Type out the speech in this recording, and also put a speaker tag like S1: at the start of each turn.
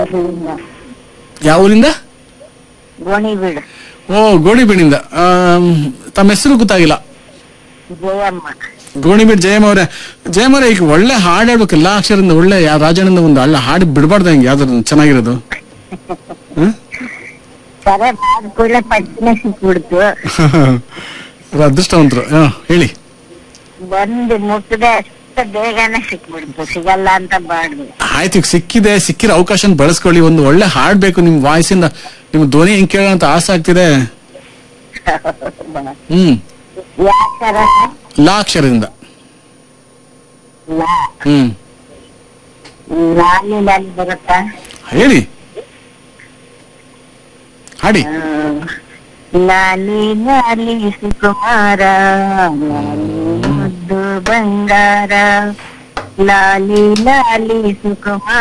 S1: ಗೋಣಿಬೀಡಿಂದ
S2: ಯಾವ ಊರಿಂದ
S1: ಗೋಣಿಬೀಡು
S2: ಓ ಗೋಣಿಬೀಡಿಂದ ಆಮ್, ತಮ್ಮ ಹೆಸರು ಗೊತ್ತಾಗಿಲ್ಲ
S1: ಜಯಮ್ಮ
S2: ಗೋಣಿಬೀಡ್ ಜಯಮ್ಮ ಅವರೇ ಜಯಮ್ಮ ಅವರೇ ಈಗ ಒಳ್ಳೆ ಹಾಡು ಹೇಳ್ಬೇಕು ಎಲ್ಲಾ ಅಕ್ಷರದಿಂದ ಒಳ್ಳೆ ಯಾವ ರಾಜಣ್ಣ ಒಂದು ಅಲ್ಲ ಹಾಡು ಬಿಡಬಾರ್ದು ಹೆಂಗೆ ಯಾವ್ದಾದ್ರು ಚೆನ್ನಾಗಿರೋದು ಹ್ಮ್?
S1: ಸರ ಆದ ಕೂಡಲೇ ಪಟ್ಟಿನ ಸಿಕ್ಬಿಡ್ತು
S2: ಅದು ಅದೃಷ್ಟವಂತರು ಹಾ ಹೇಳಿ
S1: ಬಂದು ಮುಟ್ಟದೆ ಅಷ್ಟ ಬೇಗನೆ ಸಿಕ್ಬಿಡ್ತು ಸಿಗಲ್ಲ ಅಂತ ಬಾಡ್ದು
S2: ಆಯ್ತು ಈಗ ಸಿಕ್ಕಿದೆ ಸಿಕ್ಕಿರೋ ಅವಕಾಶ ಬಳಸ್ಕೊಳ್ಳಿ ಒಂದು ಒಳ್ಳೆ ಹಾಡ್ ಬೇಕು ನಿಮ್ ವಾಯ್ಸಿಂದ ನಿಮ್ ಧ್ವನಿ ಹೆಂಗ್ ಕೇಳೋಣ ಅಂತ ಆಸೆ ಆಗ್ತಿದೆ ಹ್ಮ್
S1: ಯಾಕರ
S2: ಲಾ ಅಕ್ಷರದಿಂದ
S1: ಲಾ
S2: ಹ್ಮ್
S1: ಲಾಲಿ ಲಾಲಿ ಬರುತ್ತಾ
S2: ಹೇಳಿ ಹಾಡಿ
S1: ಹ್ಮ್. ಲಾಲಿ ಲಾಲಿ ಸುಕುಮಾರ ಲಾಲಿ ಮುದ್ದು ಬಂಗಾರ ಲಾಲಿ ಲಾಲಿ ಸುಕುಮಾರ